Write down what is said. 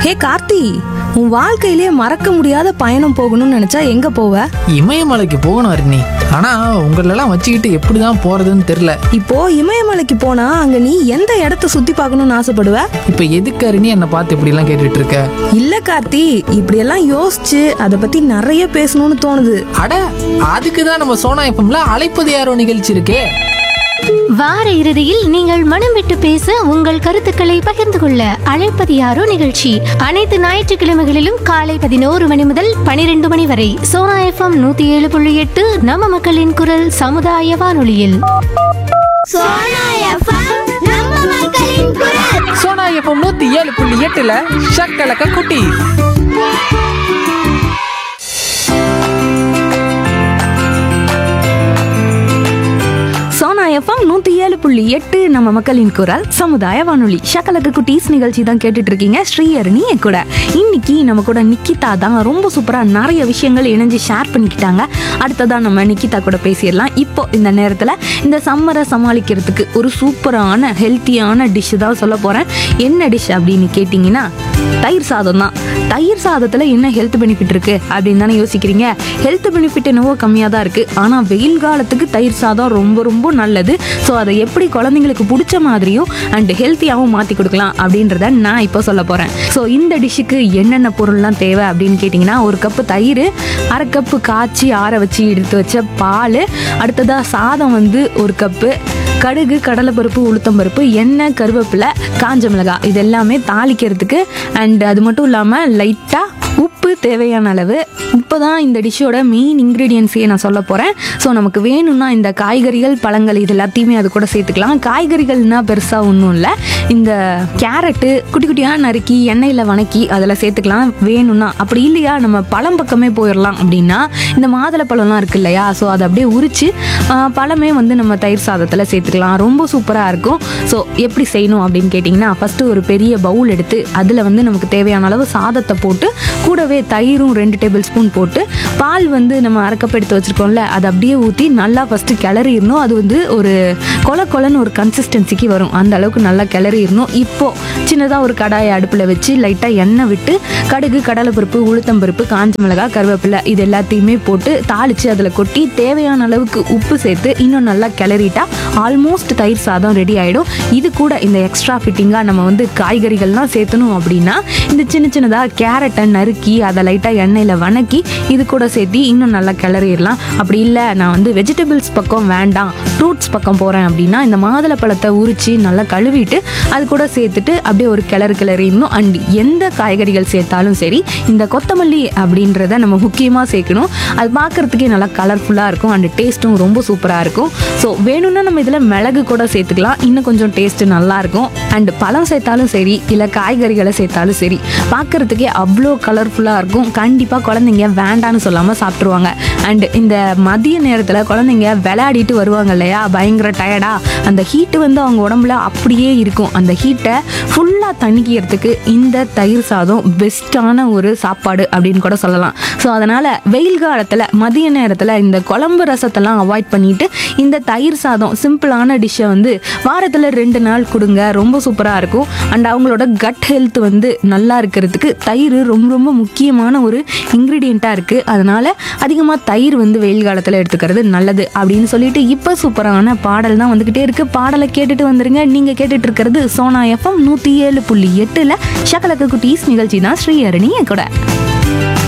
ஹே கார்த்தி உன் வாழ்க்கையிலே மறக்க முடியாத பயணம் போகணும்னு நினைச்சா எங்க போவ இமயமலைக்கு போகணும் அருணி ஆனா உங்களெல்லாம் வச்சுக்கிட்டு எப்படிதான் போறதுன்னு தெரியல இப்போ இமயமலைக்கு போனா அங்க நீ எந்த இடத்த சுத்தி பார்க்கணும்னு ஆசைப்படுவ இப்ப எதுக்கு அருணி என்னை பார்த்து இப்படி எல்லாம் கேட்டுட்டு இருக்க இல்ல கார்த்தி இப்படியெல்லாம் யோசிச்சு அதை பத்தி நிறைய பேசணும்னு தோணுது அட அதுக்கு தான் நம்ம சோனா எஃப்எம்ல அழைப்பது யாரோ நிகழ்ச்சி இருக்கே வார இறுதியில் நீங்கள் மனம் விட்டு பேச உங்கள் கருத்துக்களை பகிர்ந்து கொள்ள அழைப்பது யாரோ நிகழ்ச்சி அனைத்து ஞாயிற்றுக்கிழமைகளிலும் காலை பதினோரு மணி முதல் பனிரெண்டு மணி வரை சோனா எஃப்எம் நூத்தி ஏழு புள்ளி எட்டு நம்ம மக்களின் குரல் சமுதாய வானொலியில் சோனா எஃப்எம் நம்ம மக்களின் குரல் சோனா எஃப்எம் நூத்தி ஏழு புள்ளி எட்டுல ஷக்கலக்க குட்டி சோனா எஃப்எம் நூத்தி ஏழு புள்ளி எட்டு நம்ம மக்களின் குரல் சமுதாய வானொலி ஷக்கலக்கு குட்டீஸ் நிகழ்ச்சி தான் கேட்டுட்டு இருக்கீங்க ஸ்ரீஹரணி என் கூட இன்னைக்கு நம்ம கூட நிக்கிதா தான் ரொம்ப சூப்பரா நிறைய விஷயங்கள் இணைஞ்சு ஷேர் பண்ணிக்கிட்டாங்க அடுத்ததா நம்ம நிக்கிதா கூட பேசிடலாம் இப்போ இந்த நேரத்துல இந்த சம்மரை சமாளிக்கிறதுக்கு ஒரு சூப்பரான ஹெல்த்தியான டிஷ் தான் சொல்ல போறேன் என்ன டிஷ் அப்படின்னு கேட்டிங்கன்னா தயிர் சாதம் தான் தயிர் சாதத்துல என்ன ஹெல்த் பெனிஃபிட் இருக்கு அப்படின்னு தானே யோசிக்கிறீங்க ஹெல்த் பெனிஃபிட் என்னவோ கம்மியாக தான் இருக்கு ஆனா வெயில் காலத்துக்கு தயிர் சாதம் ரொம்ப ரொம்ப நல்லது ஸோ அதை எப்படி குழந்தைங்களுக்கு பிடிச்ச மாதிரியும் அண்ட் ஹெல்த்தியாகவும் மாற்றி கொடுக்கலாம் அப்படின்றத நான் இப்போ சொல்ல போறேன் ஸோ இந்த டிஷ்ஷுக்கு என்னென்ன பொருள்லாம் தேவை அப்படின்னு கேட்டிங்கன்னா ஒரு கப்பு தயிர் அரை கப்பு காய்ச்சி ஆற வச்சு எடுத்து வச்ச பால் அடுத்ததா சாதம் வந்து ஒரு கப்பு கடுகு கடலைப்பருப்பு உளுத்தம்பருப்பு எண்ணெய் கருவேப்பிலை காஞ்ச மிளகாய் இது எல்லாமே தாளிக்கிறதுக்கு அண்ட் அது மட்டும் இல்லாமல் லைட்டாக உப்பு தேவையான அளவு உப்பு தான் இந்த டிஷ்ஷோட மெயின் இன்க்ரீடியன்ஸே நான் சொல்ல போகிறேன் ஸோ நமக்கு வேணும்னா இந்த காய்கறிகள் பழங்கள் இது எல்லாத்தையுமே அது கூட சேர்த்துக்கலாம் காய்கறிகள்னா பெருசாக ஒன்றும் இல்லை இந்த கேரட்டு குட்டி குட்டியாக நறுக்கி எண்ணெயில் வணக்கி அதில் சேர்த்துக்கலாம் வேணும்னா அப்படி இல்லையா நம்ம பழம் பக்கமே போயிடலாம் அப்படின்னா இந்த மாதுளை பழம்லாம் இருக்கு இல்லையா ஸோ அதை அப்படியே உரிச்சு ஆ, பழமே வந்து நம்ம தயிர் சாதத்தில் சேர்த்துக்கலாம் ரொம்ப சூப்பராக இருக்கும் ஸோ எப்படி செய்யணும் அப்படின்னு கேட்டிங்கன்னா ஃபஸ்ட்டு ஒரு பெரிய பவுல் எடுத்து அதில் வந்து நமக்கு தேவையான அளவு சாதத்தை போட்டு கூடவே தயிரும் ரெண்டு டேபிள் ஸ்பூன் போட்டு பால் வந்து நம்ம அரைக்கப் எடுத்து வச்சுருக்கோம்ல அதை அப்படியே ஊற்றி நல்லா ஃபஸ்ட்டு கிளறிடணும் அது வந்து ஒரு கொல கொலன்னு ஒரு கன்சிஸ்டன்சிக்கு வரும் அந்த அளவுக்கு நல்லா கிளறிடணும் இப்போது சின்னதாக ஒரு கடாயை அடுப்பில் வச்சு லைட்டாக எண்ணெய் விட்டு கடுகு கடலைப்பருப்பு உளுத்தம்பருப்பு காஞ்ச மிளகாய் கருவேப்பிலை இது எல்லாத்தையுமே போட்டு தாளித்து அதில் கொட்டி தேவையான அளவுக்கு உப்பு சேர்த்து இன்னும் நல்லா கிளறிட்டா ஆல்மோஸ்ட் தயிர் சாதம் ரெடி ஆகிடும் இது கூட இந்த எக்ஸ்ட்ரா ஃபிட்டிங்காக நம்ம வந்து காய்கறிகள்லாம் சேர்த்தணும் அப்படின்னா இந்த சின்ன சின்னதாக கேரட்டை நறுக்கி அதை லைட்டாக எண்ணெயில் வணக்கி இது கூட சேர்த்து இன்னும் நல்லா கிளறிடலாம் அப்படி இல்லை நான் வந்து வெஜிடபிள்ஸ் பக்கம் வேண்டாம் ஃப்ரூட்ஸ் பக்கம் போகிறேன் அப்படின்னா இந்த மாதுளை பழத்தை உரித்து நல்லா கழுவிட்டு அது கூட சேர்த்துட்டு அப்படியே ஒரு கிளறு கிளறிடணும் அண்ட் எந்த காய்கறிகள் சேர்த்தாலும் சரி இந்த கொத்தமல்லி அப்படின்றத நம்ம முக்கியமாக சேர்க்கணும் அது பார்க்கறதுக்கே நல்லா கலர்ஃபுல்லாக இருக்கும் அண்ட் டேஸ்ட்டும் ரொம்ப சூப்பராக இருக்கும் ஸோ வேணும்னா நம்ம இதில் மிளகு கூட சேர்த்துக்கலாம் இன்னும் கொஞ்சம் டேஸ்ட் நல்லா இருக்கும் அண்ட் பழம் சேர்த்தாலும் சரி இல்லை காய்கறிகளை சேர்த்தாலும் சரி பார்க்கறதுக்கே அவ்வளோ கலர்ஃபுல்லாக இருக்கும் கண்டிப்பாக குழந்தைங்க வேண்டான்னு சொல்லாமல் சாப்பிட்ருவாங்க அண்ட் இந்த மதிய நேரத்தில் குழந்தைங்க விளையாடிட்டு வருவாங்க இல்லையா பயங்கர டயர்டா அந்த ஹீட்டு வந்து அவங்க உடம்புல அப்படியே இருக்கும் அந்த ஹீட்டை ஃபுல்லாக தணிக்கிறதுக்கு இந்த தயிர் சாதம் பெஸ்ட்டான ஒரு சாப்பாடு அப்படின்னு கூட சொல்லலாம் ஸோ அதனால் வெயில் காலத்தில் மதிய நேரத்தில் இந்த குழம்பு ரசத்தெல்லாம் அவாய்ட் பண்ணிட்டு இந்த தயிர் சாதம் சிம்பிளான டிஷ்ஷை வந்து வாரத்தில் ரெண்டு நாள் கொடுங்க ரொம்ப சூப்பராக இருக்கும் அண்ட் அவங்களோட கட் ஹெல்த் வந்து நல்லா இருக்கிறதுக்கு தயிர் ரொம்ப ரொம்ப முக்கியமான ஒரு இன்க்ரீடியண்ட்டாக இருக்குது அதனால் அதிகமாக தயிர் வந்து வெயில் காலத்தில் எடுத்துக்கிறது நல்லது அப்படின்னு சொல்லிட்டு இப்போ சூப்பரான பாடல் தான் வந்துக்கிட்டே இருக்குது பாடலை கேட்டுட்டு வந்துருங்க நீங்கள் கேட்டுட்டு இருக்கிறது சோனா எஃப்எம் நூற்றி ஏழு புள்ளி எட்டில் ஷக்கலக்க குட்டீஸ் நிகழ்ச்சி தான் ஸ்ரீஹரணி என் கூட